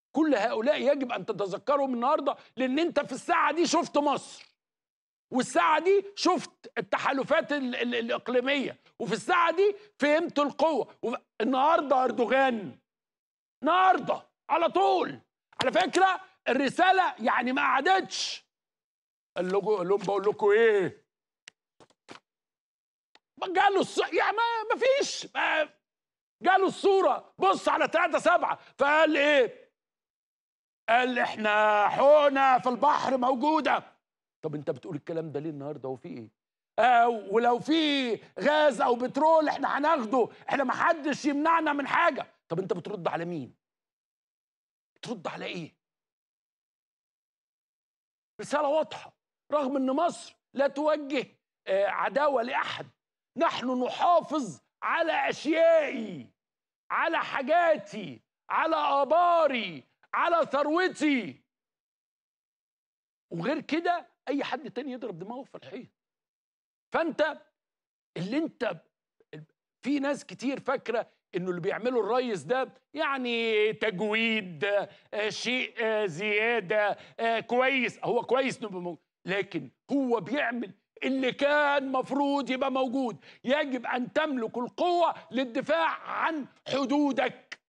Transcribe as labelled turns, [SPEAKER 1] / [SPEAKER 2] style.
[SPEAKER 1] كل هؤلاء يجب ان تتذكرهم النهارده لان انت في الساعه دي شفت مصر والساعه دي شفت التحالفات ال ال الاقليميه وفي الساعه دي فهمت القوه وف... النهارده اردوغان النهارده على طول على فكره الرساله يعني ما قعدتش قال لكم قال لهم بقول لكم ايه جاله الص... يعني ما ما فيش ما جاله الصوره بص على 3 7 فقال ايه قال احنا حقنه في البحر موجوده طب انت بتقول الكلام ده ليه النهارده هو في ايه آه ولو في غاز او بترول احنا هناخده احنا ما حدش يمنعنا من حاجه طب انت بترد على مين بترد على ايه رساله واضحه رغم ان مصر لا توجه آه عداوه لاحد نحن نحافظ على اشيائي على حاجاتي على اباري على ثروتي وغير كده اي حد تاني يضرب دماغه في الحيط فانت اللي انت في ناس كتير فاكره انه اللي بيعمله الريس ده يعني تجويد آه، شيء آه، زياده آه، كويس هو كويس نبقى موجود لكن هو بيعمل اللي كان مفروض يبقى موجود يجب ان تملك القوه للدفاع عن حدودك